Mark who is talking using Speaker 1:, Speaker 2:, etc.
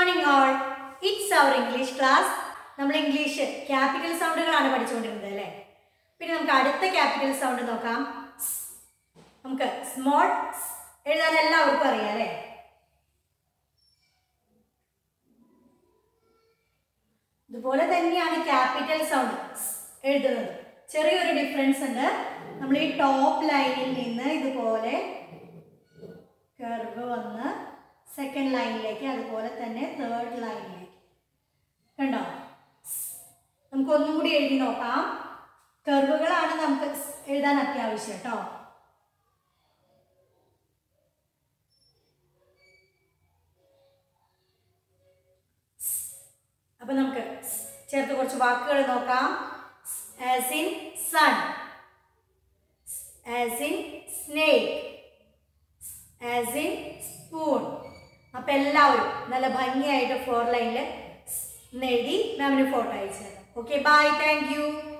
Speaker 1: Morning all it's our English class നമ്മൾ English capital സൗണ്ടുകളാണ് പഠിച്ചുകൊണ്ടിരുന്നത് അല്ലേ പിന്നെ നമുക്ക് അടുത്ത ക്യാപിറ്റൽ സൗണ്ട് നോക്കാം സ്. നമുക്ക് സ്മോൾ എഴുതാൻ എല്ലാവർക്കും അറിയാം അല്ലേ ഇതുപോലെ തന്നെയാണ് ക്യാപിറ്റൽ സൗണ്ട് എഴുതുന്നത് ചെറിയൊരു ഡിഫറൻസ് ഉണ്ട് നമ്മൾ ഈ ടോപ്പ് ലൈനിൽ നിന്ന് ഇതുപോലെ കർവ് വന്ന് സെക്കൻഡ് ലൈനിലേക്ക് അതുപോലെ തന്നെ തേർഡ് ലൈനിലേക്ക് കണ്ടോ നമുക്ക് ഒന്നും കൂടി എഴുതി നോക്കാം കർവുകളാണ് നമുക്ക് എഴുതാൻ അത്യാവശ്യം കേട്ടോ അപ്പൊ നമുക്ക് ചേർത്ത് കുറച്ച് വാക്കുകൾ നോക്കാം as in sun as in snake as in spoon അപ്പം എല്ലാവരും നല്ല ഭംഗിയായിട്ട് ഫോർ ലൈനിൽ എഴുതി മാമിന് ഫോട്ടോ അയച്ചു തരാം ഓക്കെ ബൈ താങ്ക് യു